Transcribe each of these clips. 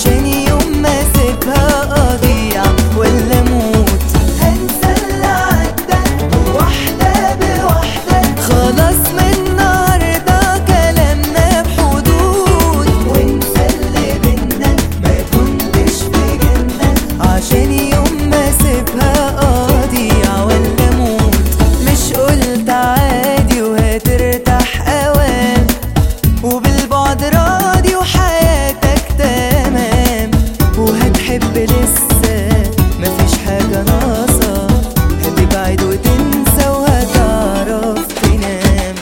عشان يوم ما اسيبها اضيع ولا اموت هنسى اللي عدى واحدة بواحدة خلاص من النهارده كلامنا بحدود وانسى اللي بينا ما كنتش في جنة عشان يوم ما اسيبها اضيع ولا اموت مش قلت عادي وهترتاح اوام وبالبعد راضي وحياتك تمام وهتحب لسه مفيش حاجة ناقصة هتبعد وتنسى وهتعرف تنام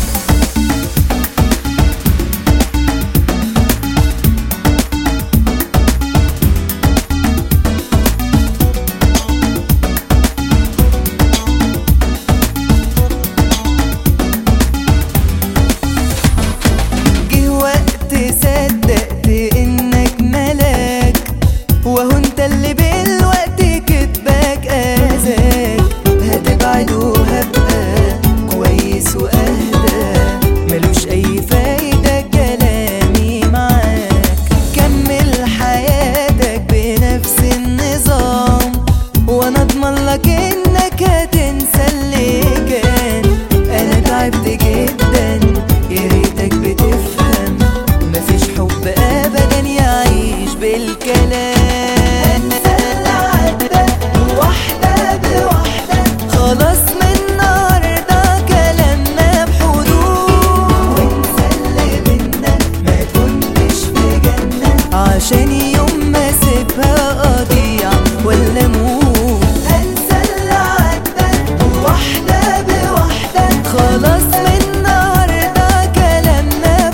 جه وقت صدقت انك ملاك وهو انت اللي بالوقت كدبك اذاك هتبعد وهبقى كويس واهدى ملوش اي فايدة كلامي معاك كمل حياتك بنفس النظام وانا اضمن لك انك هتنسى اللي كان انا تعبت جدا يا ريتك بتفهم مفيش حب ابدا يعيش بالكلام هنسى اللي عدى واحدة بواحدة خلاص من النهارده كلامنا بحدود وانسى اللي بينا ما كنتش في جنة عشان يوم ما اسيبها اضيع ولا اموت هنسى اللي عدى واحدة بواحدة خلاص من النهارده كلامنا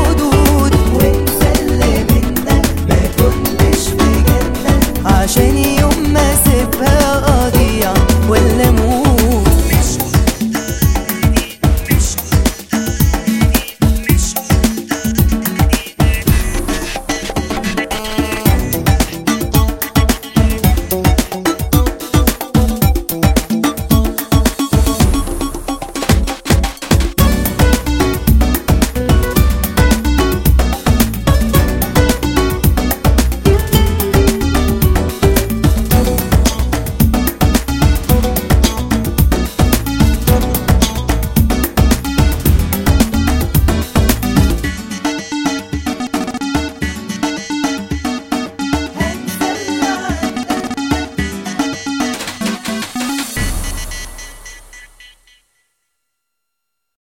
بحدود وانسى اللي بينا ما كنتش في جنة عشان